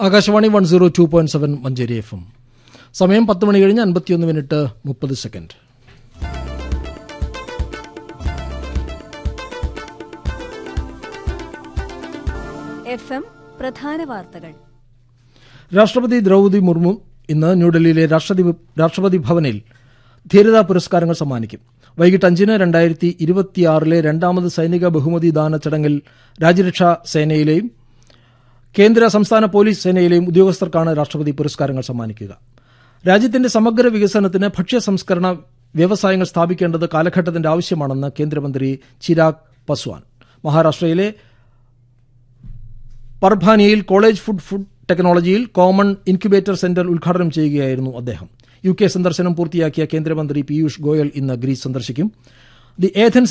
Akashvani one zero two point seven Manjeri F M സമയം പത്ത് മണി കഴിഞ്ഞ് അൻപത്തിയൊന്ന് മിനിറ്റ് മുപ്പത് സെക്കൻഡ് എഫ് എം പ്രധാന വാർത്തകൾ രാഷ്ട്രപതി ദ്രൗപദി മുർമു ഇന്ന് ന്യൂഡൽഹിയിലെ രാഷ്ട്രപതി രാഷ്ട്രപതി ഭവനിൽ ധീരതാ പുരസ്കാരങ്ങൾ സമ്മാനിക്കും വൈകിട്ട് അഞ്ചിന് രണ്ടായിരത്തി ഇരുപത്തിയാറിലെ രണ്ടാമത് സൈനിക ബഹുമതി ദാന ചടങ്ങിൽ രാജ്യരക്ഷാ സേനയിലെയും കേന്ദ്ര സംസ്ഥാന പോലീസ് സേനയിലെയും ഉദ്യോഗസ്ഥർക്കാണ് രാഷ്ട്രപതി പുരസ്കാരങ്ങൾ സമ്മാനിക്കുക രാജ്യത്തിന്റെ സമഗ്ര വികസനത്തിന് ഭക്ഷ്യ സംസ്കരണ വ്യവസായങ്ങൾ സ്ഥാപിക്കേണ്ടത് കാലഘട്ടത്തിന്റെ ആവശ്യമാണെന്ന് കേന്ദ്രമന്ത്രി ചിരാഗ് പസ്വാൻ മഹാരാഷ്ട്രയിലെ പർഭാനിയയിൽ കോളേജ് ഫുഡ് ഫുഡ് ടെക്നോളജിയിൽ കോമൺ ഇൻക്യുബേറ്റർ സെന്റർ ഉദ്ഘാടനം ചെയ്യുകയായിരുന്നു അദ്ദേഹം യു കെ സന്ദർശനം പൂർത്തിയാക്കിയ കേന്ദ്രമന്ത്രി പീയൂഷ് ഗോയൽ ഇന്ന് ഗ്രീസ് സന്ദർശിക്കും ദി ഏഥൻസ്